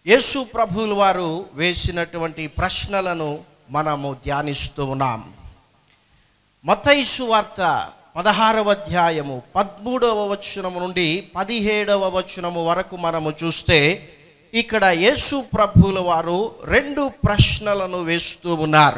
యేసు ప్రభువుల వారు వేసినటువంటి ప్రశ్నలను మనము ధ్యానిస్తూ ఉన్నాం మతైసు వార్త పదహారవ అధ్యాయము పదమూడవ వచనము నుండి పదిహేడవ వచనము వరకు మనము చూస్తే ఇక్కడ యేసు ప్రభువుల వారు రెండు ప్రశ్నలను వేస్తూ ఉన్నారు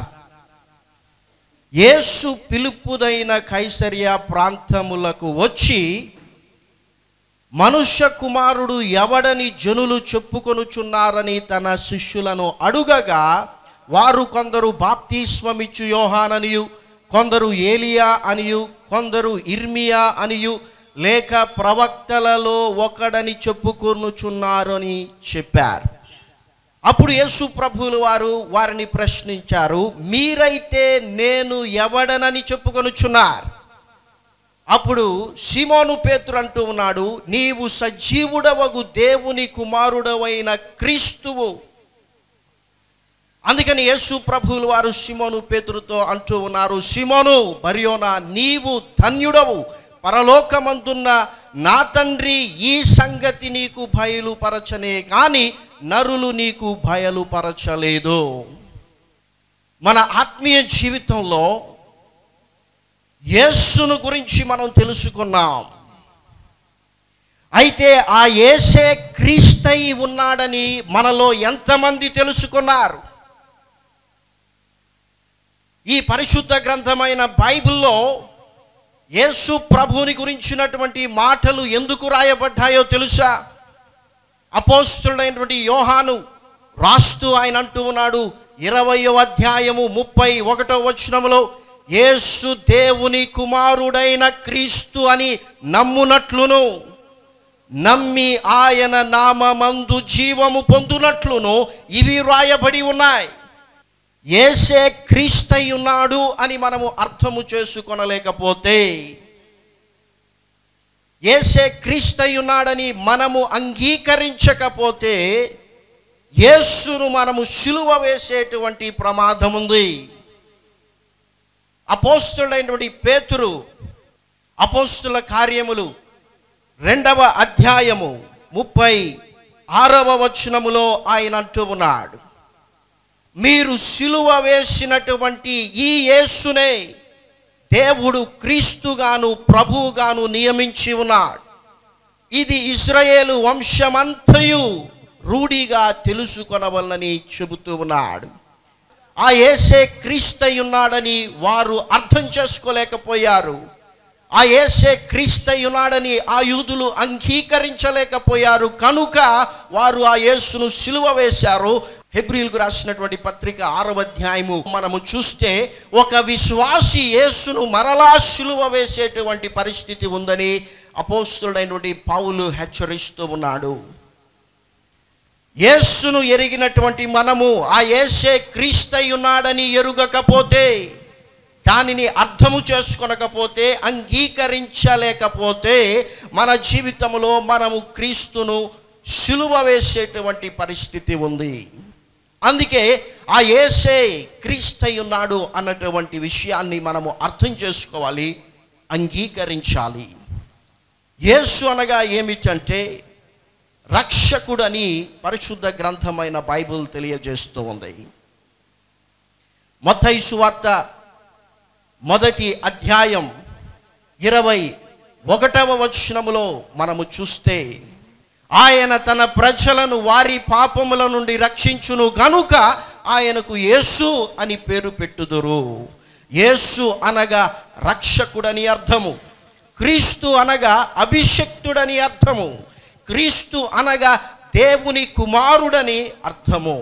యేసు పిలుపుదైన కైసరియా ప్రాంతములకు వచ్చి మనుష్య కుమారుడు ఎవడని జనులు చెప్పుకొనుచున్నారని తన శిష్యులను అడుగగా వారు కొందరు బాప్తిస్మమిచ్చు యోహాననియు కొందరు ఏలియా అనియు కొందరు ఇర్మియా అనియు లేక ప్రవక్తలలో ఒకడని చెప్పుకొనుచున్నారని చెప్పారు అప్పుడు యేసు ప్రభువులు వారు వారిని ప్రశ్నించారు మీరైతే నేను ఎవడనని చెప్పుకొనుచున్నారు అప్పుడు సిమోను పేతురు అంటూ ఉన్నాడు నీవు సజీవుడవగు దేవుని కుమారుడవైన క్రీస్తువు అందుకని యేసు ప్రభువులు వారు సిమోను పేతురుతో అంటూ ఉన్నారు సిమోను బరియోనా నీవు ధన్యుడవు పరలోకమందున్న నా తండ్రి ఈ సంగతి నీకు బయలుపరచనే కానీ నరులు నీకు బయలుపరచలేదు మన ఆత్మీయ జీవితంలో యేస్సును గురించి మనం తెలుసుకున్నాం అయితే ఆ యేసే క్రీస్తై ఉన్నాడని మనలో ఎంతమంది తెలుసుకున్నారు ఈ పరిశుద్ధ గ్రంథమైన బైబిల్లో యేసు ప్రభువుని గురించినటువంటి మాటలు ఎందుకు రాయబడ్డాయో తెలుసా అపోస్తుడైనటువంటి యోహాను రాస్తూ ఆయన అంటూ ఉన్నాడు ఇరవయో అధ్యాయము ముప్పై ఒకటో వచనములో యేసు దేవుని కుమారుడైన క్రీస్తు అని నమ్మునట్లును నమ్మి ఆయన నామమందు జీవము పొందునట్లును ఇవి రాయబడి ఉన్నాయి ఏసే క్రీస్తై ఉన్నాడు అని మనము అర్థము చేసుకొనలేకపోతే ఏసే క్రీస్తై ఉన్నాడని మనము అంగీకరించకపోతే యేసును మనము సిలువ వేసేటువంటి ప్రమాదం ఉంది అపోస్తుడైనటువంటి పేతురు అపోస్తుల కార్యములు రెండవ అధ్యాయము ముప్పై ఆరవ వచనములో ఆయన అంటూ ఉన్నాడు మీరు సిలువ వేసినటువంటి ఈ యేసునే దేవుడు క్రీస్తుగాను ప్రభువుగాను నియమించి ఉన్నాడు ఇది ఇజ్రాయేలు వంశమంతయు రూఢిగా తెలుసుకొనవలనని చెబుతూ ఉన్నాడు ఆ ఏసే క్రీస్తై ఉన్నాడని వారు అర్థం చేసుకోలేకపోయారు ఆ ఏసే క్రీస్తై ఉన్నాడని ఆ యూదులు అంగీకరించలేకపోయారు కనుక వారు ఆ యేసును సిలువ వేశారు హెబ్రిల్కు రాసినటువంటి పత్రిక ఆరవ అధ్యాయము మనము చూస్తే ఒక విశ్వాసి యేసును మరలా సిలువ వేసేటువంటి పరిస్థితి ఉందని అపోస్తుడైనటువంటి పౌలు హెచ్చరిస్తూ ఉన్నాడు యేసును ఎరిగినటువంటి మనము ఆ యేసే క్రీస్తై ఉన్నాడని ఎరుగకపోతే దానిని అర్థము చేసుకొనకపోతే అంగీకరించలేకపోతే మన జీవితంలో మనము క్రీస్తును సిలువ వేసేటువంటి పరిస్థితి ఉంది అందుకే ఆ ఏసే క్రీస్తై ఉన్నాడు అన్నటువంటి విషయాన్ని మనము అర్థం చేసుకోవాలి అంగీకరించాలి యేసు అనగా ఏమిటంటే రక్షకుడని పరిశుద్ధ గ్రంథమైన బైబిల్ తెలియజేస్తూ ఉంది మత్తయి వార్త మొదటి అధ్యాయం ఇరవై ఒకటవ వచనములో మనము చూస్తే ఆయన తన ప్రజలను వారి పాపముల నుండి రక్షించును గనుక ఆయనకు యేసు అని పేరు పెట్టుదురు యేసు అనగా రక్షకుడని అర్థము క్రీస్తు అనగా అభిషక్తుడని అర్థము క్రీస్తు అనగా దేవుని కుమారుడని అర్థము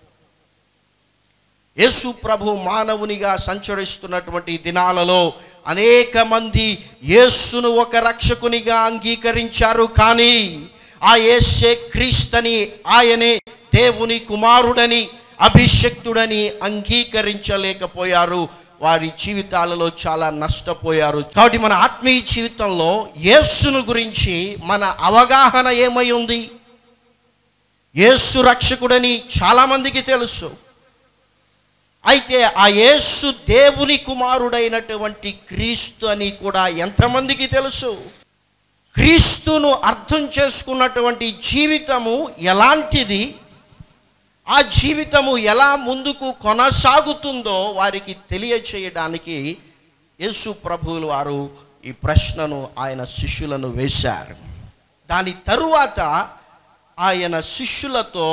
యేసు ప్రభు మానవునిగా సంచరిస్తున్నటువంటి దినాలలో అనేక మంది యేసును ఒక రక్షకునిగా అంగీకరించారు కానీ ఆ యేసే క్రీస్తని ఆయనే దేవుని కుమారుడని అభిషక్తుడని అంగీకరించలేకపోయారు వారి జీవితాలలో చాలా నష్టపోయారు కాబట్టి మన ఆత్మీయ జీవితంలో యేసును గురించి మన అవగాహన ఏమై ఉంది యేసు రక్షకుడని చాలామందికి తెలుసు అయితే ఆ యేసు దేవుని కుమారుడైనటువంటి క్రీస్తు అని కూడా ఎంతమందికి తెలుసు క్రీస్తును అర్థం చేసుకున్నటువంటి జీవితము ఎలాంటిది ఆ జీవితము ఎలా ముందుకు కొనసాగుతుందో వారికి తెలియచేయడానికి యేసు ప్రభువులు వారు ఈ ప్రశ్నను ఆయన శిష్యులను వేశారు దాని తరువాత ఆయన శిష్యులతో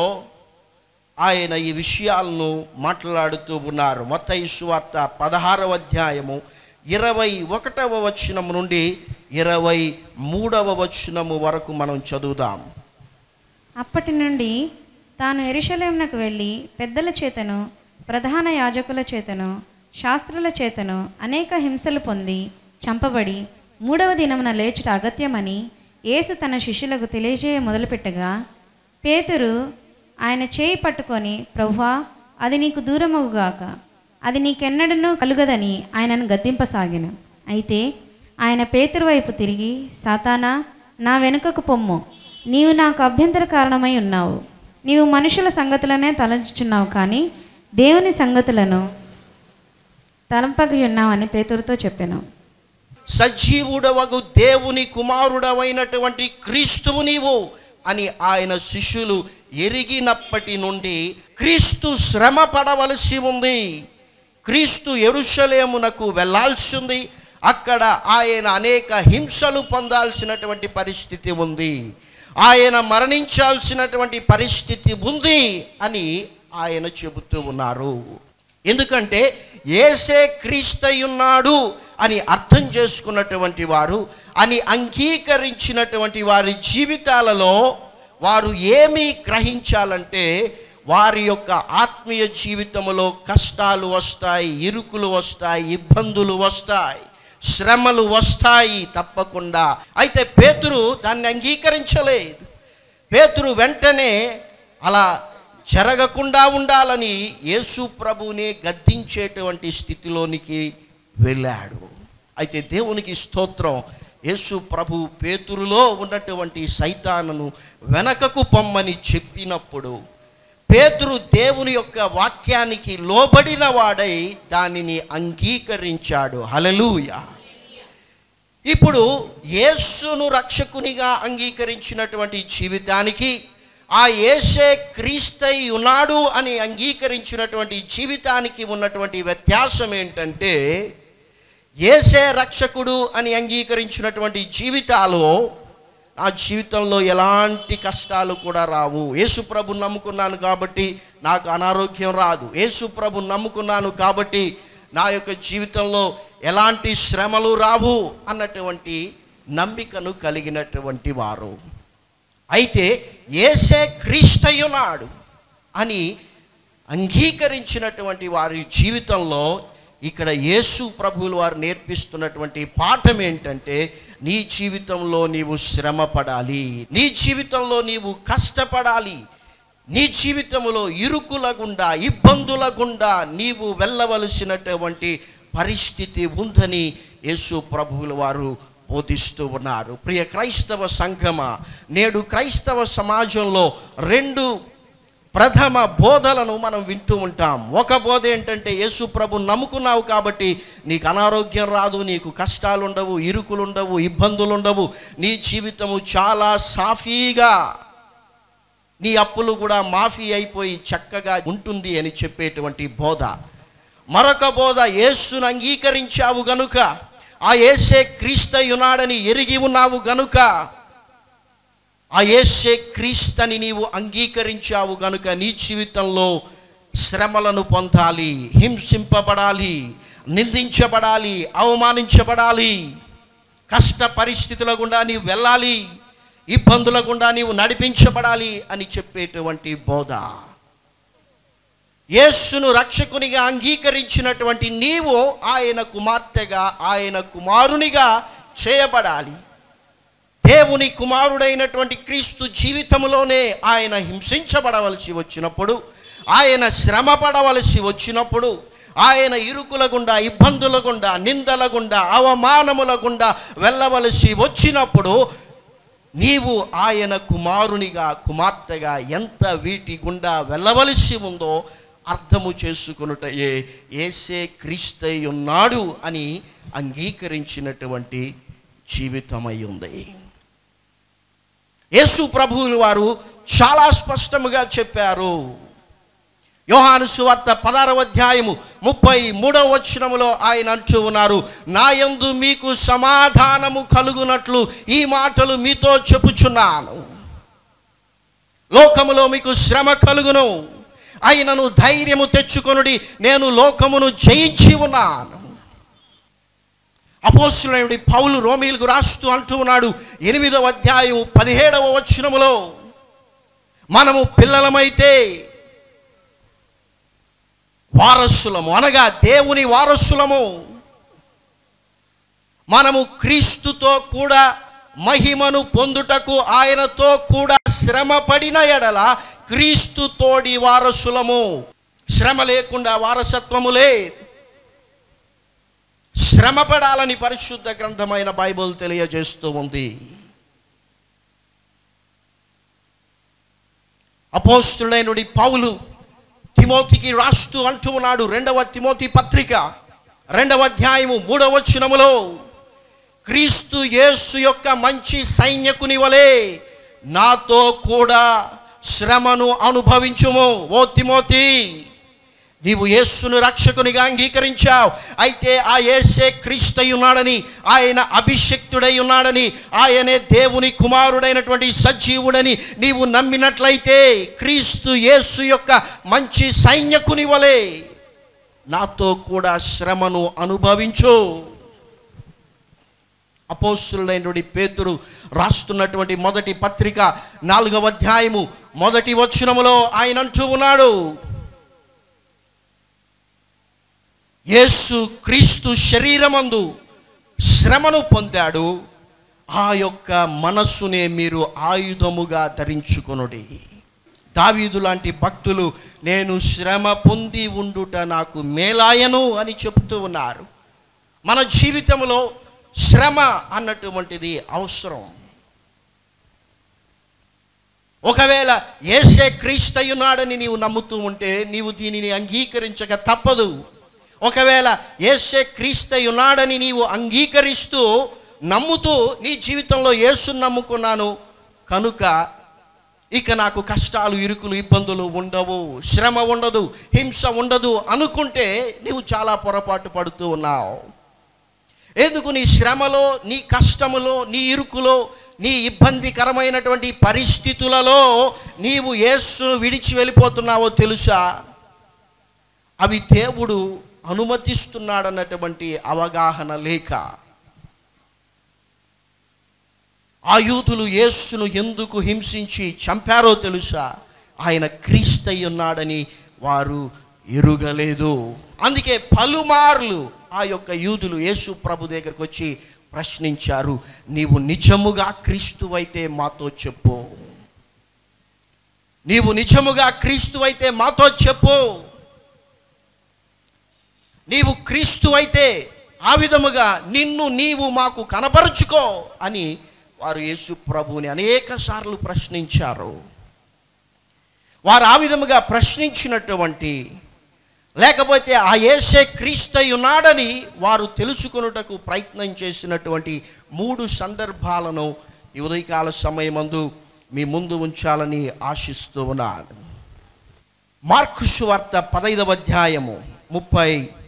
ఆయన ఈ విషయాలను మాట్లాడుతూ ఉన్నారు మొత్త సువార్త పదహారవ అధ్యాయము ఇరవై ఒకటవ వచనం నుండి ఇరవై మూడవ వచనము వరకు మనం చదువుదాం అప్పటి నుండి తాను ఎరుషలేమునకు వెళ్ళి పెద్దల చేతను ప్రధాన యాజకుల చేతను శాస్త్రుల చేతను అనేక హింసలు పొంది చంపబడి మూడవ దినమున లేచుట అగత్యమని యేసు తన శిష్యులకు తెలియజేయ మొదలుపెట్టగా పేతురు ఆయన చేయి పట్టుకొని ప్రభువా అది నీకు దూరమగుగాక అది నీకెన్నడనూ కలుగదని ఆయనను గద్దింపసాగాను అయితే ఆయన పేతురు వైపు తిరిగి సాతానా నా వెనుకకు పొమ్ము నీవు నాకు అభ్యంతర కారణమై ఉన్నావు నీవు మనుషుల సంగతులనే తలంచుచున్నావు కానీ దేవుని సంగతులను తలంపగి ఉన్నావని పేతురుతో చెప్పాను సజీవుడవగు దేవుని కుమారుడవైనటువంటి క్రీస్తువు నీవు అని ఆయన శిష్యులు ఎరిగినప్పటి నుండి క్రీస్తు శ్రమ పడవలసి ఉంది క్రీస్తు ఎరుషలేమునకు వెళ్ళాల్సి ఉంది అక్కడ ఆయన అనేక హింసలు పొందాల్సినటువంటి పరిస్థితి ఉంది ఆయన మరణించాల్సినటువంటి పరిస్థితి ఉంది అని ఆయన చెబుతూ ఉన్నారు ఎందుకంటే ఏసే క్రీస్తయున్నాడు అని అర్థం చేసుకున్నటువంటి వారు అని అంగీకరించినటువంటి వారి జీవితాలలో వారు ఏమి గ్రహించాలంటే వారి యొక్క ఆత్మీయ జీవితంలో కష్టాలు వస్తాయి ఇరుకులు వస్తాయి ఇబ్బందులు వస్తాయి శ్రమలు వస్తాయి తప్పకుండా అయితే పేతురు దాన్ని అంగీకరించలేదు పేతురు వెంటనే అలా జరగకుండా ఉండాలని యేసు ప్రభువునే గద్దించేటువంటి స్థితిలోనికి వెళ్ళాడు అయితే దేవునికి స్తోత్రం యేసు ప్రభు పేతురులో ఉన్నటువంటి సైతానను వెనకకు పొమ్మని చెప్పినప్పుడు పేతురు దేవుని యొక్క వాక్యానికి లోబడిన వాడై దానిని అంగీకరించాడు హలలుయ ఇప్పుడు యేసును రక్షకునిగా అంగీకరించినటువంటి జీవితానికి ఆ యేసే క్రీస్తై ఉన్నాడు అని అంగీకరించినటువంటి జీవితానికి ఉన్నటువంటి వ్యత్యాసం ఏంటంటే ఏసే రక్షకుడు అని అంగీకరించినటువంటి జీవితాలు నా జీవితంలో ఎలాంటి కష్టాలు కూడా రావు యేసుప్రభు నమ్ముకున్నాను కాబట్టి నాకు అనారోగ్యం రాదు యేసుప్రభు నమ్ముకున్నాను కాబట్టి నా యొక్క జీవితంలో ఎలాంటి శ్రమలు రావు అన్నటువంటి నమ్మికను కలిగినటువంటి వారు అయితే ఏసే క్రీస్తయునాడు అని అంగీకరించినటువంటి వారి జీవితంలో ఇక్కడ యేసు ప్రభువులు వారు నేర్పిస్తున్నటువంటి పాఠం ఏంటంటే నీ జీవితంలో నీవు శ్రమ పడాలి నీ జీవితంలో నీవు కష్టపడాలి నీ జీవితంలో ఇరుకుల గుండా ఇబ్బందుల గుండా నీవు వెళ్ళవలసినటువంటి పరిస్థితి ఉందని యేసు ప్రభువుల వారు బోధిస్తూ ఉన్నారు ప్రియ క్రైస్తవ సంఘమ నేడు క్రైస్తవ సమాజంలో రెండు ప్రథమ బోధలను మనం వింటూ ఉంటాం ఒక బోధ ఏంటంటే యేసు ప్రభు నమ్ముకున్నావు కాబట్టి నీకు అనారోగ్యం రాదు నీకు కష్టాలు ఉండవు ఇరుకులు ఉండవు ఇబ్బందులు ఉండవు నీ జీవితము చాలా సాఫీగా నీ అప్పులు కూడా మాఫీ అయిపోయి చక్కగా ఉంటుంది అని చెప్పేటువంటి బోధ మరొక బోధ యేసును అంగీకరించావు గనుక ఆ యేసే క్రీస్తయునాడని ఎరిగి ఉన్నావు గనుక ఆ యేసే క్రీస్తని నీవు అంగీకరించావు గనుక నీ జీవితంలో శ్రమలను పొందాలి హింసింపబడాలి నిందించబడాలి అవమానించబడాలి కష్ట పరిస్థితుల గుండా నీవు వెళ్ళాలి ఇబ్బందుల గుండా నీవు నడిపించబడాలి అని చెప్పేటువంటి బోధ యేసును రక్షకునిగా అంగీకరించినటువంటి నీవు ఆయన కుమార్తెగా ఆయన కుమారునిగా చేయబడాలి దేవుని కుమారుడైనటువంటి క్రీస్తు జీవితంలోనే ఆయన హింసించబడవలసి వచ్చినప్పుడు ఆయన శ్రమ పడవలసి వచ్చినప్పుడు ఆయన ఇరుకుల గుండా ఇబ్బందుల గుండా నిందల గుండా అవమానముల గుండా వెళ్ళవలసి వచ్చినప్పుడు నీవు ఆయన కుమారునిగా కుమార్తెగా ఎంత వీటి గుండా వెళ్ళవలసి ఉందో అర్థము చేసుకున్నటయే ఏసే క్రీస్తై ఉన్నాడు అని అంగీకరించినటువంటి జీవితమై ఉంది యేసు ప్రభువులు వారు చాలా స్పష్టముగా చెప్పారు యోహాను సువార్త పదారవ అధ్యాయము ముప్పై మూడవ వచనములో ఆయన అంటూ ఉన్నారు నా యందు మీకు సమాధానము కలుగునట్లు ఈ మాటలు మీతో చెప్పుచున్నాను లోకములో మీకు శ్రమ కలుగును అయినను ధైర్యము తెచ్చుకొనుడి నేను లోకమును జయించి ఉన్నాను అపోస్తులైనడి పౌలు రోమీలకు రాస్తూ అంటూ ఉన్నాడు ఎనిమిదవ అధ్యాయం పదిహేడవ వచనములో మనము పిల్లలమైతే వారసులము అనగా దేవుని వారసులము మనము క్రీస్తుతో కూడా మహిమను పొందుటకు ఆయనతో కూడా శ్రమ పడిన ఎడల క్రీస్తు తోడి వారసులము శ్రమ లేకుండా వారసత్వము లేదు శ్రమ పడాలని పరిశుద్ధ గ్రంథమైన బైబిల్ తెలియజేస్తూ ఉంది అపోస్తుడైనడి పౌలు తిమోతికి రాస్తూ అంటూ ఉన్నాడు రెండవ తిమోతి పత్రిక రెండవ అధ్యాయము మూడవ వచనములో క్రీస్తు యేసు యొక్క మంచి సైన్యకుని వలె నాతో కూడా శ్రమను అనుభవించుము ఓ తిమోతి నీవు యేస్సును రక్షకునిగా అంగీకరించావు అయితే ఆ యేసే క్రీస్తై ఉన్నాడని ఆయన అభిషక్తుడై ఉన్నాడని ఆయనే దేవుని కుమారుడైనటువంటి సజీవుడని నీవు నమ్మినట్లయితే క్రీస్తు యేసు యొక్క మంచి సైన్యకుని వలె నాతో కూడా శ్రమను అనుభవించు అపోస్తులైనటువంటి పేతురు రాస్తున్నటువంటి మొదటి పత్రిక నాలుగవ అధ్యాయము మొదటి వచనములో ఆయన అంటూ ఉన్నాడు యేసు క్రీస్తు శరీరమందు శ్రమను పొందాడు ఆ యొక్క మనస్సునే మీరు ఆయుధముగా ధరించుకొనుడి దావీదు లాంటి భక్తులు నేను శ్రమ పొంది ఉండుట నాకు మేలాయను అని చెప్తూ ఉన్నారు మన జీవితంలో శ్రమ అన్నటువంటిది అవసరం ఒకవేళ ఏసే క్రీస్తయున్నాడని నీవు నమ్ముతూ ఉంటే నీవు దీనిని అంగీకరించక తప్పదు ఒకవేళ ఏసే క్రీస్తయున్నాడని నీవు అంగీకరిస్తూ నమ్ముతూ నీ జీవితంలో యేసుని నమ్ముకున్నాను కనుక ఇక నాకు కష్టాలు ఇరుకులు ఇబ్బందులు ఉండవు శ్రమ ఉండదు హింస ఉండదు అనుకుంటే నీవు చాలా పొరపాటు పడుతూ ఉన్నావు ఎందుకు నీ శ్రమలో నీ కష్టములో నీ ఇరుకులో నీ ఇబ్బందికరమైనటువంటి పరిస్థితులలో నీవు యేసును విడిచి వెళ్ళిపోతున్నావో తెలుసా అవి దేవుడు అనుమతిస్తున్నాడన్నటువంటి అవగాహన లేక ఆ యూదులు యేసును ఎందుకు హింసించి చంపారో తెలుసా ఆయన క్రీస్తై ఉన్నాడని వారు ఎరుగలేదు అందుకే పలుమార్లు ఆ యొక్క యూదులు యేసు ప్రభు దగ్గరకు వచ్చి ప్రశ్నించారు నీవు నిజముగా క్రీస్తువైతే మాతో చెప్పు నీవు నిజముగా క్రీస్తువైతే మాతో చెప్పు నీవు క్రీస్తు అయితే ఆ విధముగా నిన్ను నీవు మాకు కనపరుచుకో అని వారు యేసు ప్రభువుని అనేక సార్లు ప్రశ్నించారు వారు ఆ విధముగా ప్రశ్నించినటువంటి లేకపోతే ఆ యేసే క్రీస్తై ఉన్నాడని వారు తెలుసుకొనుటకు ప్రయత్నం చేసినటువంటి మూడు సందర్భాలను ఈ ఉదయకాల సమయమందు మీ ముందు ఉంచాలని ఆశిస్తూ ఉన్నాను మార్కు సువార్త పదైదవ అధ్యాయము ముప్పై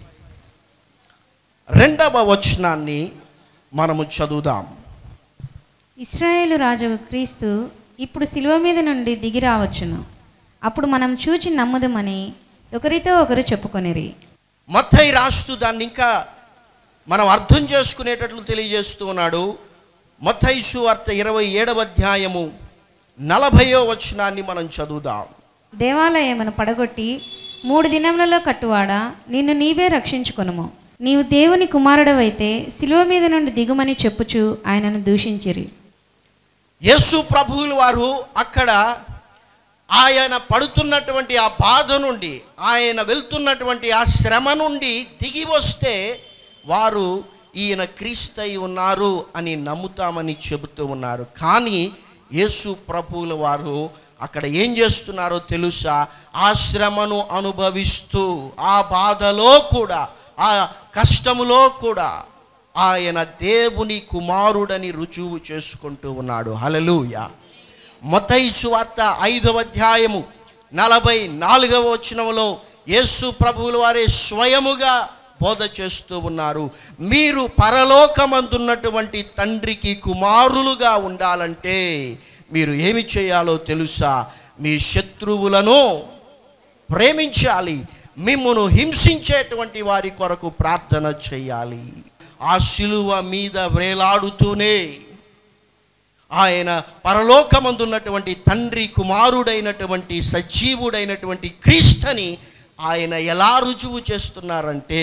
రెండవ వచనాన్ని మనము చదువుదాం ఇస్రాయేలు రాజు క్రీస్తు ఇప్పుడు శిలువ మీద నుండి దిగి రావచ్చును అప్పుడు మనం చూచి నమ్ముదమని ఒకరితో ఒకరు చెప్పుకొనిరి మత్తయి రాస్తూ దాన్ని ఇంకా మనం అర్థం చేసుకునేటట్లు తెలియజేస్తూ ఉన్నాడు మత్తయి సువార్త ఇరవై ఏడవ అధ్యాయము నలభయో వచనాన్ని మనం చదువుదాం దేవాలయమును పడగొట్టి మూడు దినములలో కట్టువాడా నిన్ను నీవే రక్షించుకొనుము నీవు దేవుని కుమారుడవైతే శిలువ మీద నుండి దిగుమని చెప్పుచు ఆయనను దూషించిరి యేసు ప్రభువులు వారు అక్కడ ఆయన పడుతున్నటువంటి ఆ బాధ నుండి ఆయన వెళ్తున్నటువంటి ఆ శ్రమ నుండి దిగి వస్తే వారు ఈయన క్రీస్తై ఉన్నారు అని నమ్ముతామని చెబుతూ ఉన్నారు కానీ యేసు ప్రభువుల వారు అక్కడ ఏం చేస్తున్నారో తెలుసా ఆ శ్రమను అనుభవిస్తూ ఆ బాధలో కూడా ఆ కష్టములో కూడా ఆయన దేవుని కుమారుడని రుజువు చేసుకుంటూ ఉన్నాడు హలలుయ మతయి సువార్త ఐదవ అధ్యాయము నలభై నాలుగవ వచనంలో యేసు ప్రభువుల వారే స్వయముగా బోధ చేస్తూ ఉన్నారు మీరు పరలోకమందున్నటువంటి తండ్రికి కుమారులుగా ఉండాలంటే మీరు ఏమి చేయాలో తెలుసా మీ శత్రువులను ప్రేమించాలి మిమ్మును హింసించేటువంటి వారి కొరకు ప్రార్థన చేయాలి ఆ శిలువ మీద వేలాడుతూనే ఆయన పరలోకమందున్నటువంటి తండ్రి కుమారుడైనటువంటి సజీవుడైనటువంటి క్రీస్తుని ఆయన ఎలా రుజువు చేస్తున్నారంటే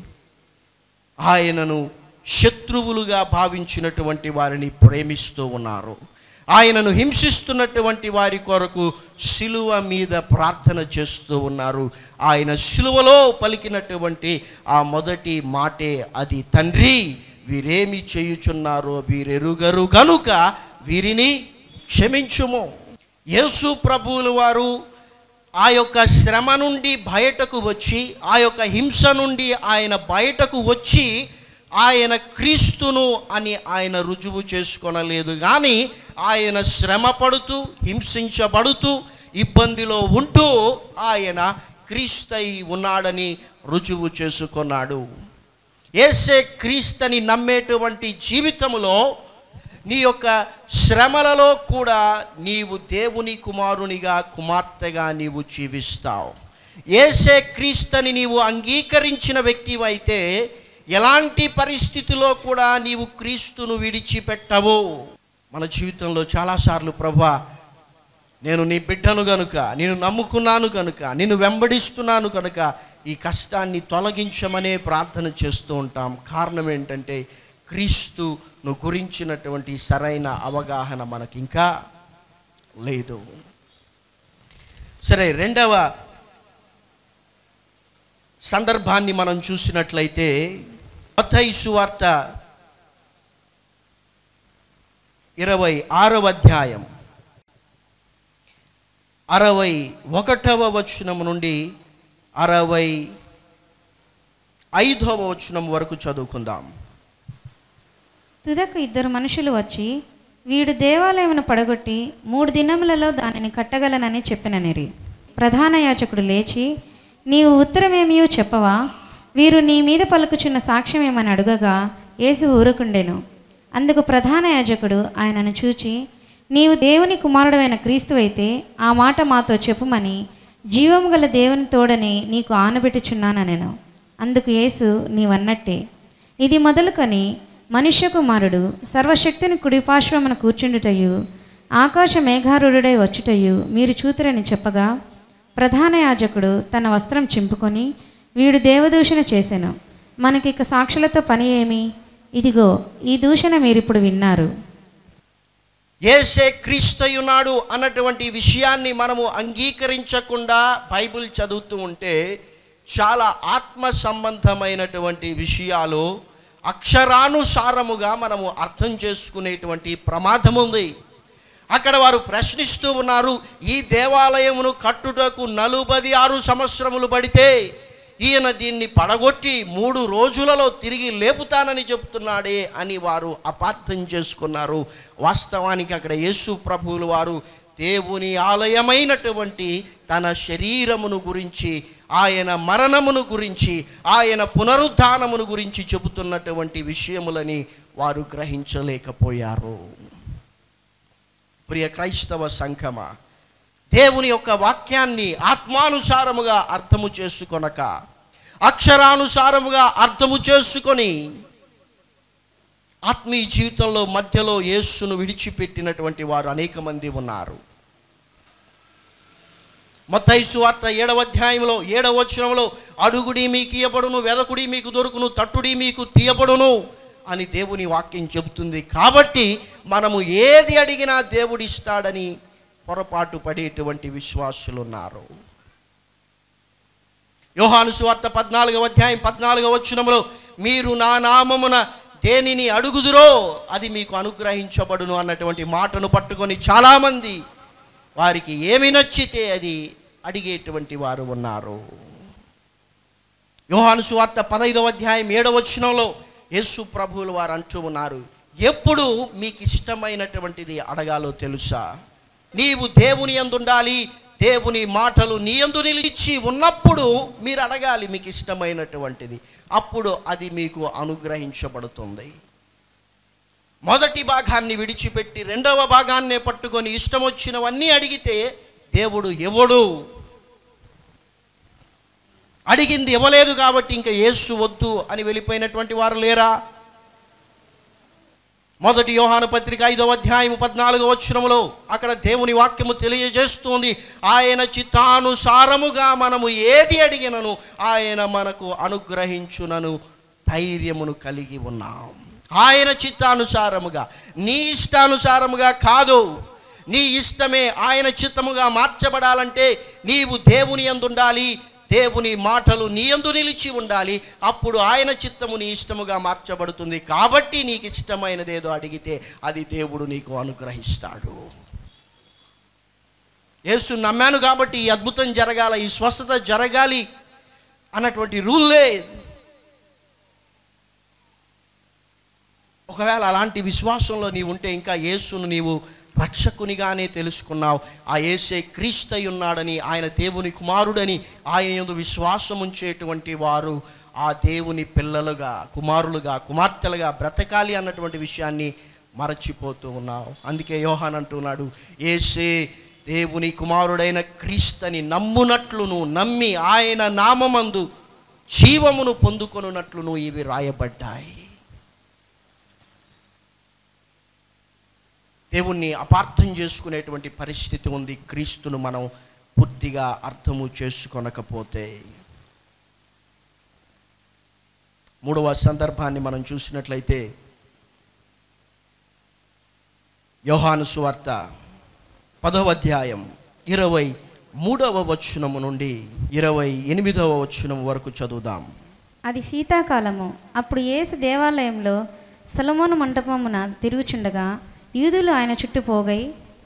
ఆయనను శత్రువులుగా భావించినటువంటి వారిని ప్రేమిస్తూ ఉన్నారు ఆయనను హింసిస్తున్నటువంటి వారి కొరకు శిలువ మీద ప్రార్థన చేస్తూ ఉన్నారు ఆయన శిలువలో పలికినటువంటి ఆ మొదటి మాటే అది తండ్రి వీరేమి చేయుచున్నారో వీరెరుగరు గనుక వీరిని క్షమించుము యేసు ప్రభువులు వారు ఆ యొక్క శ్రమ నుండి బయటకు వచ్చి ఆ యొక్క హింస నుండి ఆయన బయటకు వచ్చి ఆయన క్రీస్తును అని ఆయన రుజువు చేసుకొనలేదు కానీ ఆయన శ్రమ పడుతూ హింసించబడుతూ ఇబ్బందిలో ఉంటూ ఆయన క్రీస్తై ఉన్నాడని రుజువు చేసుకున్నాడు ఏసే క్రీస్తని నమ్మేటువంటి జీవితంలో నీ యొక్క శ్రమలలో కూడా నీవు దేవుని కుమారునిగా కుమార్తెగా నీవు జీవిస్తావు ఏసే క్రీస్తని నీవు అంగీకరించిన వ్యక్తివైతే ఎలాంటి పరిస్థితిలో కూడా నీవు క్రీస్తును విడిచిపెట్టవు మన జీవితంలో చాలాసార్లు ప్రభా నేను నీ బిడ్డను గనుక నేను నమ్ముకున్నాను కనుక నేను వెంబడిస్తున్నాను కనుక ఈ కష్టాన్ని తొలగించమనే ప్రార్థన చేస్తూ ఉంటాం కారణం ఏంటంటే క్రీస్తును గురించినటువంటి సరైన అవగాహన మనకి ఇంకా లేదు సరే రెండవ సందర్భాన్ని మనం చూసినట్లయితే మత్తయి సువార్త ఇరవై ఆరవ అధ్యాయం అరవై ఒకటవ వచనం నుండి అరవై ఐదవ వచనం వరకు చదువుకుందాం తుదకు ఇద్దరు మనుషులు వచ్చి వీడు దేవాలయమును పడగొట్టి మూడు దినములలో దానిని కట్టగలనని చెప్పిననిరి ప్రధాన యాజకుడు లేచి నీవు ఉత్తరమేమియో చెప్పవా వీరు నీ మీద పలుకుచున్న సాక్ష్యమేమని అడుగగా యేసు ఊరుకుండెను అందుకు ప్రధాన యాజకుడు ఆయనను చూచి నీవు దేవుని కుమారుడైన క్రీస్తు అయితే ఆ మాట మాతో చెప్పుమని జీవము గల దేవుని తోడని నీకు ఆనబెట్టుచున్నానెను అందుకు యేసు నీవన్నట్టే ఇది మొదలుకొని మనుష్య కుమారుడు సర్వశక్తిని కుడిపార్శ్వమున కూర్చుండుటయు ఆకాశ మేఘారుడై వచ్చుటయు మీరు చూతురని చెప్పగా ప్రధాన యాజకుడు తన వస్త్రం చింపుకొని వీడు దేవదూషణ చేసెను మనకిక సాక్షులతో పని ఏమి ఇదిగో ఈ దూషణ మీరిప్పుడు విన్నారు ఏసే క్రీస్తయున్నాడు అన్నటువంటి విషయాన్ని మనము అంగీకరించకుండా బైబిల్ చదువుతూ ఉంటే చాలా ఆత్మ సంబంధమైనటువంటి విషయాలు అక్షరానుసారముగా మనము అర్థం చేసుకునేటువంటి ప్రమాదం ఉంది అక్కడ వారు ప్రశ్నిస్తూ ఉన్నారు ఈ దేవాలయమును కట్టుటకు నలుబది ఆరు సంవత్సరములు పడితే ఈయన దీన్ని పడగొట్టి మూడు రోజులలో తిరిగి లేపుతానని చెప్తున్నాడే అని వారు అపార్థం చేసుకున్నారు వాస్తవానికి అక్కడ యేసు ప్రభువులు వారు దేవుని ఆలయమైనటువంటి తన శరీరమును గురించి ఆయన మరణమును గురించి ఆయన పునరుద్ధానమును గురించి చెబుతున్నటువంటి విషయములని వారు గ్రహించలేకపోయారు ప్రియ క్రైస్తవ సంఘమా దేవుని యొక్క వాక్యాన్ని ఆత్మానుసారముగా అర్థము చేసుకొనక అక్షరానుసారముగా అర్థము చేసుకొని ఆత్మీయ జీవితంలో మధ్యలో యేస్సును విడిచిపెట్టినటువంటి వారు అనేక మంది ఉన్నారు మత్తయి సువార్త ఏడవ అధ్యాయంలో ఏడవ వచనంలో అడుగుడి మీకు ఇయ్యబడును వెదకుడి మీకు దొరుకును తట్టుడి మీకు తీయబడును అని దేవుని వాక్యం చెబుతుంది కాబట్టి మనము ఏది అడిగినా దేవుడు ఇస్తాడని పొరపాటు పడేటువంటి విశ్వాసులు ఉన్నారు యోహాను సువార్త పద్నాలుగవ అధ్యాయం పద్నాలుగవ వచనంలో మీరు నా నామమున దేనిని అడుగుదురో అది మీకు అనుగ్రహించబడును అన్నటువంటి మాటను పట్టుకొని చాలామంది వారికి ఏమి నచ్చితే అది అడిగేటువంటి వారు ఉన్నారు యోహాను సువార్త పదైదవ అధ్యాయం ఏడవ వచనంలో యేసు ప్రభువులు వారు అంటూ ఉన్నారు ఎప్పుడు మీకు ఇష్టమైనటువంటిది అడగాలో తెలుసా నీవు దేవుని యందు ఉండాలి దేవుని మాటలు నీ యందు నిలిచి ఉన్నప్పుడు మీరు అడగాలి మీకు ఇష్టమైనటువంటిది అప్పుడు అది మీకు అనుగ్రహించబడుతుంది మొదటి భాగాన్ని విడిచిపెట్టి రెండవ భాగాన్నే పట్టుకొని ఇష్టం వచ్చినవన్నీ అడిగితే దేవుడు ఎవడు అడిగింది ఇవ్వలేదు కాబట్టి ఇంకా యేసు వద్దు అని వెళ్ళిపోయినటువంటి వారు లేరా మొదటి యోహాను పత్రిక ఐదవ అధ్యాయం పద్నాలుగో వచనములో అక్కడ దేవుని వాక్యము తెలియజేస్తుంది ఆయన చిత్తానుసారముగా మనము ఏది అడిగినను ఆయన మనకు అనుగ్రహించునను ధైర్యమును కలిగి ఉన్నాం ఆయన చిత్తానుసారముగా నీ ఇష్టానుసారముగా కాదు నీ ఇష్టమే ఆయన చిత్తముగా మార్చబడాలంటే నీవు దేవుని ఉండాలి దేవుని మాటలు నీ యందు నిలిచి ఉండాలి అప్పుడు ఆయన చిత్తము నీ ఇష్టముగా మార్చబడుతుంది కాబట్టి నీకు ఇష్టమైనది ఏదో అడిగితే అది దేవుడు నీకు అనుగ్రహిస్తాడు యేసు నమ్మాను కాబట్టి ఈ అద్భుతం జరగాల ఈ స్వస్థత జరగాలి అన్నటువంటి రూల్లే ఒకవేళ అలాంటి విశ్వాసంలో నీవు ఉంటే ఇంకా యేసును నీవు రక్షకునిగానే తెలుసుకున్నావు ఆ యేసే క్రీస్తై ఉన్నాడని ఆయన దేవుని కుమారుడని ఆయన యందు విశ్వాసం ఉంచేటువంటి వారు ఆ దేవుని పిల్లలుగా కుమారులుగా కుమార్తెలుగా బ్రతకాలి అన్నటువంటి విషయాన్ని మరచిపోతూ ఉన్నావు అందుకే యోహాన్ అంటున్నాడు ఏసే దేవుని కుమారుడైన క్రీస్తని నమ్మునట్లును నమ్మి ఆయన నామమందు జీవమును పొందుకొనున్నట్లును ఇవి రాయబడ్డాయి దేవుణ్ణి అపార్థం చేసుకునేటువంటి పరిస్థితి ఉంది క్రీస్తును మనం పూర్తిగా అర్థము చేసుకొనకపోతే మూడవ సందర్భాన్ని మనం చూసినట్లయితే యోహాను సువార్త పదవ అధ్యాయం ఇరవై మూడవ వచనము నుండి ఇరవై ఎనిమిదవ వచనం వరకు చదువుదాం అది శీతాకాలము అప్పుడు యేసు దేవాలయంలో సొలొమోను మంటపమున తిరుగుచుండగా యూదులు ఆయన చుట్టూ పోగై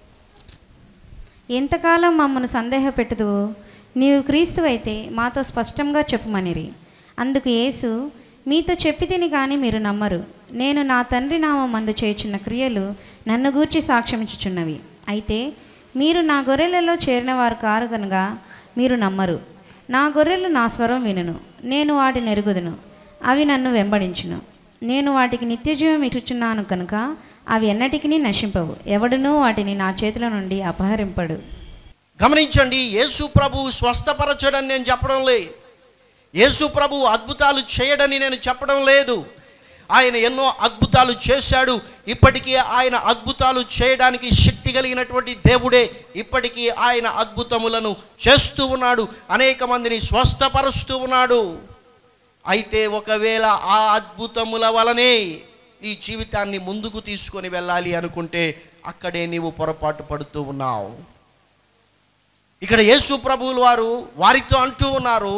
ఎంతకాలం మమ్మను సందేహపెట్టుదువు నీవు క్రీస్తువైతే మాతో స్పష్టంగా చెప్పుమనిరి అందుకు యేసు మీతో చెప్పి తిని కానీ మీరు నమ్మరు నేను నా తండ్రి నామందు చేయుచున్న క్రియలు నన్ను గూర్చి సాక్ష్యమిచ్చుచున్నవి అయితే మీరు నా గొర్రెలలో చేరిన వారు కారు కనుక మీరు నమ్మరు నా గొర్రెలు నా స్వరం వినును నేను వాటిని ఎరుగుదును అవి నన్ను వెంబడించును నేను వాటికి నిత్యజీవం ఇచ్చుచున్నాను కనుక అవి ఎన్నటికీ నశింపవు ఎవడునూ వాటిని నా చేతుల నుండి అపహరింపడు గమనించండి యేసు ప్రభు స్వస్థపరచడని నేను చెప్పడం లేదు యేసు ప్రభు అద్భుతాలు చేయడని నేను చెప్పడం లేదు ఆయన ఎన్నో అద్భుతాలు చేశాడు ఇప్పటికీ ఆయన అద్భుతాలు చేయడానికి శక్తి కలిగినటువంటి దేవుడే ఇప్పటికీ ఆయన అద్భుతములను చేస్తూ ఉన్నాడు అనేక మందిని స్వస్థపరుస్తూ ఉన్నాడు అయితే ఒకవేళ ఆ అద్భుతముల వలనే నీ జీవితాన్ని ముందుకు తీసుకొని వెళ్ళాలి అనుకుంటే అక్కడే నీవు పొరపాటు పడుతూ ఉన్నావు ఇక్కడ యేసు ప్రభువులు వారు వారితో అంటూ ఉన్నారు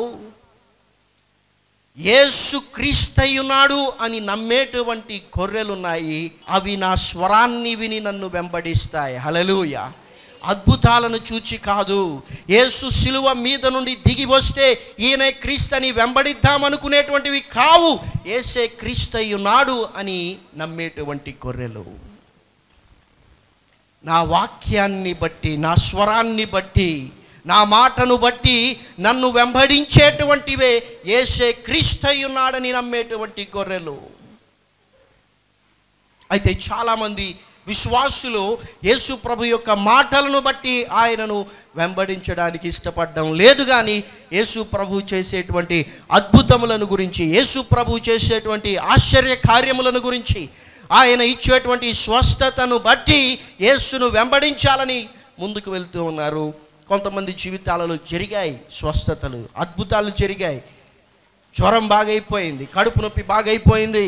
యేసు క్రీస్తయ్యున్నాడు అని నమ్మేటువంటి గొర్రెలున్నాయి అవి నా స్వరాన్ని విని నన్ను వెంబడిస్తాయి హలలుయ అద్భుతాలను చూచి కాదు యేసు శిలువ మీద నుండి దిగి వస్తే ఈయన క్రీస్తని వెంబడిద్దామనుకునేటువంటివి కావు ఏసే క్రీస్తయ్యున్నాడు అని నమ్మేటువంటి గొర్రెలు నా వాక్యాన్ని బట్టి నా స్వరాన్ని బట్టి నా మాటను బట్టి నన్ను వెంబడించేటువంటివే ఏసే క్రీస్తయ్యున్నాడని నమ్మేటువంటి గొర్రెలు అయితే చాలామంది విశ్వాసులు యేసు ప్రభు యొక్క మాటలను బట్టి ఆయనను వెంబడించడానికి ఇష్టపడడం లేదు కానీ యేసు ప్రభు చేసేటువంటి అద్భుతములను గురించి యేసు ప్రభు చేసేటువంటి ఆశ్చర్య కార్యములను గురించి ఆయన ఇచ్చేటువంటి స్వస్థతను బట్టి యేసును వెంబడించాలని ముందుకు వెళ్తూ ఉన్నారు కొంతమంది జీవితాలలో జరిగాయి స్వస్థతలు అద్భుతాలు జరిగాయి జ్వరం బాగైపోయింది కడుపు నొప్పి బాగైపోయింది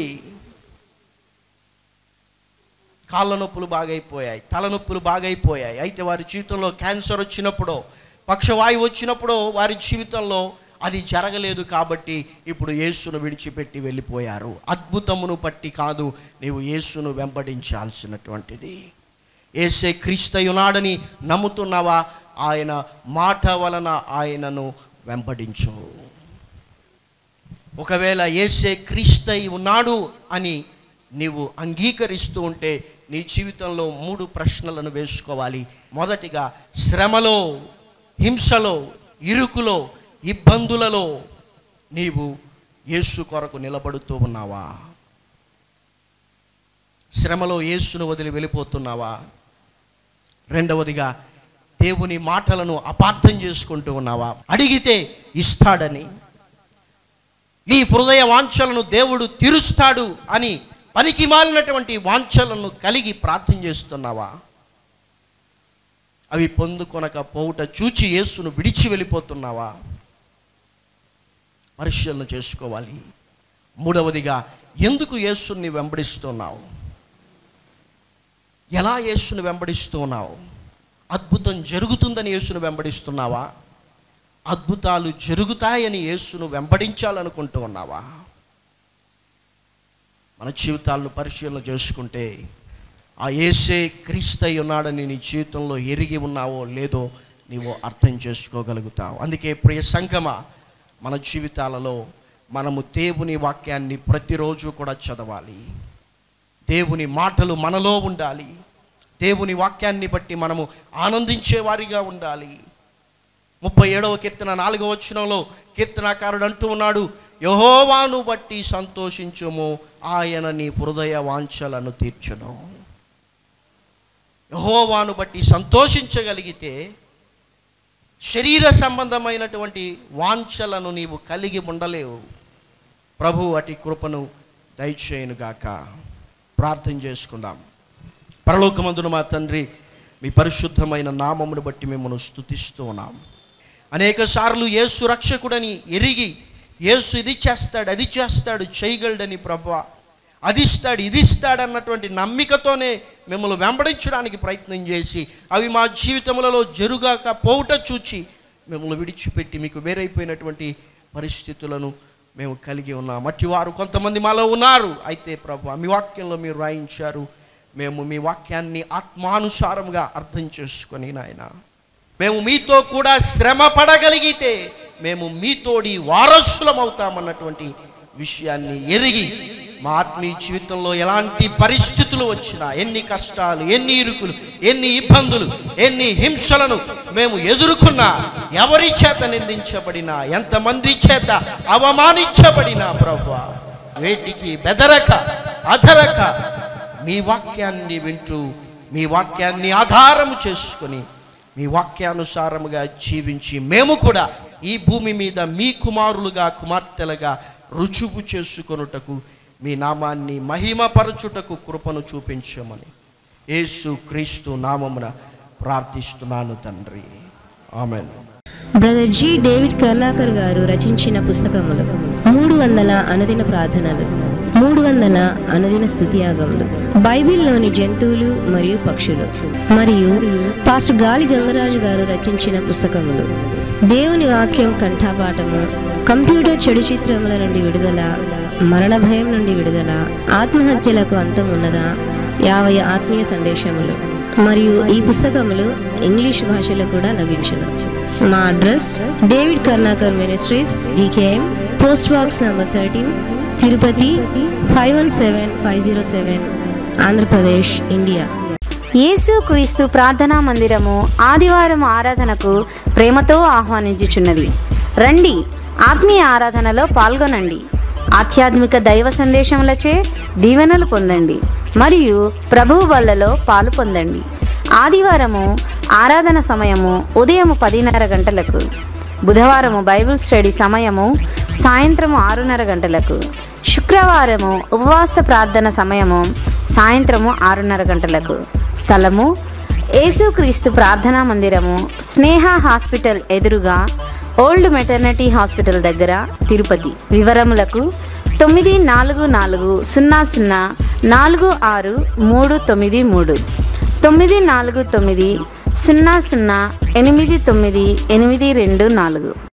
కాళ్ళ నొప్పులు బాగైపోయాయి తలనొప్పులు బాగైపోయాయి అయితే వారి జీవితంలో క్యాన్సర్ వచ్చినప్పుడు పక్షవాయువు వచ్చినప్పుడు వారి జీవితంలో అది జరగలేదు కాబట్టి ఇప్పుడు యేసును విడిచిపెట్టి వెళ్ళిపోయారు అద్భుతమును బట్టి కాదు నీవు యేసును వెంబడించాల్సినటువంటిది ఏసే క్రీస్తయునాడని నమ్ముతున్నావా ఆయన మాట వలన ఆయనను వెంబడించు ఒకవేళ ఏసే క్రీస్తై ఉన్నాడు అని నీవు అంగీకరిస్తూ ఉంటే నీ జీవితంలో మూడు ప్రశ్నలను వేసుకోవాలి మొదటిగా శ్రమలో హింసలో ఇరుకులో ఇబ్బందులలో నీవు యేసు కొరకు నిలబడుతూ ఉన్నావా శ్రమలో యేసును వదిలి వెళ్ళిపోతున్నావా రెండవదిగా దేవుని మాటలను అపార్థం చేసుకుంటూ ఉన్నావా అడిగితే ఇస్తాడని నీ హృదయ వాంఛలను దేవుడు తీరుస్తాడు అని పనికి మాలినటువంటి వాంఛలను కలిగి ప్రార్థన చేస్తున్నావా అవి పొందుకొనక పోవుట చూచి యేసును విడిచి వెళ్ళిపోతున్నావా పరిశీలన చేసుకోవాలి మూడవదిగా ఎందుకు యేసుని వెంబడిస్తున్నావు ఎలా యేసును వెంబడిస్తున్నావు అద్భుతం జరుగుతుందని యేసును వెంబడిస్తున్నావా అద్భుతాలు జరుగుతాయని యేసును వెంబడించాలనుకుంటూ ఉన్నావా మన జీవితాలను పరిశీలన చేసుకుంటే ఆ ఏసే క్రీస్తై ఉన్నాడని నీ జీవితంలో ఎరిగి ఉన్నావో లేదో నీవు అర్థం చేసుకోగలుగుతావు అందుకే ప్రియ సంగమ మన జీవితాలలో మనము దేవుని వాక్యాన్ని ప్రతిరోజు కూడా చదవాలి దేవుని మాటలు మనలో ఉండాలి దేవుని వాక్యాన్ని బట్టి మనము ఆనందించే వారిగా ఉండాలి ముప్పై ఏడవ కీర్తన నాలుగవ వచనంలో కీర్తనాకారుడు అంటూ ఉన్నాడు యహోవాను బట్టి సంతోషించుము ఆయన నీ హృదయ వాంఛలను తీర్చును యహోవాను బట్టి సంతోషించగలిగితే శరీర సంబంధమైనటువంటి వాంఛలను నీవు కలిగి ఉండలేవు ప్రభు అటి కృపను దయచేయునుగాక ప్రార్థన చేసుకుందాం పరలోకమందున మా తండ్రి మీ పరిశుద్ధమైన నామమును బట్టి మిమ్మల్ని స్తుతిస్తూ ఉన్నాం అనేక సార్లు యేసు రక్షకుడని ఎరిగి యేసు ఇది చేస్తాడు అది చేస్తాడు చేయగలడని ప్రభు అది ఇస్తాడు ఇది ఇస్తాడు అన్నటువంటి నమ్మికతోనే మిమ్మల్ని వెంబడించడానికి ప్రయత్నం చేసి అవి మా జీవితములలో జరుగాక పోవుట చూచి మిమ్మల్ని విడిచిపెట్టి మీకు వేరైపోయినటువంటి పరిస్థితులను మేము కలిగి ఉన్నాం మట్టి వారు కొంతమంది మాలో ఉన్నారు అయితే ప్రభు మీ వాక్యంలో మీరు రాయించారు మేము మీ వాక్యాన్ని ఆత్మానుసారంగా అర్థం చేసుకొని నాయన మేము మీతో కూడా శ్రమ పడగలిగితే మేము మీతోడి వారసులం అవుతామన్నటువంటి విషయాన్ని ఎరిగి మా ఆత్మీయ జీవితంలో ఎలాంటి పరిస్థితులు వచ్చినా ఎన్ని కష్టాలు ఎన్ని ఇరుకులు ఎన్ని ఇబ్బందులు ఎన్ని హింసలను మేము ఎదుర్కొన్నా ఎవరి చేత నిందించబడినా ఎంతమంది చేత అవమానించబడినా ప్రభు వేటికి బెదరక అధరక మీ వాక్యాన్ని వింటూ మీ వాక్యాన్ని ఆధారము చేసుకొని మీ వాక్యానుసారముగా జీవించి మేము కూడా ఈ భూమి మీద మీ కుమారులుగా కుమార్తెలుగా రుజువు చేసుకొనుటకు మీ నామాన్ని మహిమపరచుటకు కృపను చూపించమని యేసు క్రీస్తు నామమున ప్రార్థిస్తున్నాను తండ్రి amen brother G David Karlakar గారు రచించిన పుస్తకములు మూడు వందల అనుదిన ప్రార్థనలు మూడు వందల అనుదిన స్థుతియాగములు బైబిల్లోని జంతువులు మరియు పక్షులు మరియు పాస్టర్ గాలి గంగరాజు గారు రచించిన పుస్తకములు దేవుని వాక్యం కంఠపాఠము కంప్యూటర్ చెడు చిత్రముల నుండి విడుదల మరణ భయం నుండి విడుదల ఆత్మహత్యలకు అంతం ఉన్నదా యాభై ఆత్మీయ సందేశములు మరియు ఈ పుస్తకములు ఇంగ్లీష్ భాషలో కూడా లభించును మా address David Karunakar ministries DKM post box number thirteen Tirupati five one seven five zero seven Andhra Pradesh India యేసు క్రీస్తు ప్రార్థనా మందిరము ఆదివారం ఆరాధనకు ప్రేమతో ఆహ్వానించుచున్నది రండి ఆత్మీయ ఆరాధనలో పాల్గొనండి ఆధ్యాత్మిక దైవ సందేశములచే దీవెనలు పొందండి మరియు ప్రభువు వల్లలో పాలు పొందండి ఆదివారము ఆరాధన సమయము ఉదయం పదిన్నర గంటలకు బుధవారము బైబిల్ స్టడీ సమయము సాయంత్రము ఆరున్నర గంటలకు శుక్రవారము ఉపవాస ప్రార్థన సమయము సాయంత్రము ఆరున్నర గంటలకు స్థలము యేసుక్రీస్తు ప్రార్థనా మందిరము స్నేహ హాస్పిటల్ ఎదురుగా ఓల్డ్ మెటర్నిటీ హాస్పిటల్ దగ్గర తిరుపతి వివరములకు తొమ్మిది నాలుగు నాలుగు సున్నా సున్నా నాలుగు ఆరు మూడు తొమ్మిది మూడు తొమ్మిది నాలుగు తొమ్మిది సున్నా సున్నా ఎనిమిది తొమ్మిది ఎనిమిది రెండు నాలుగు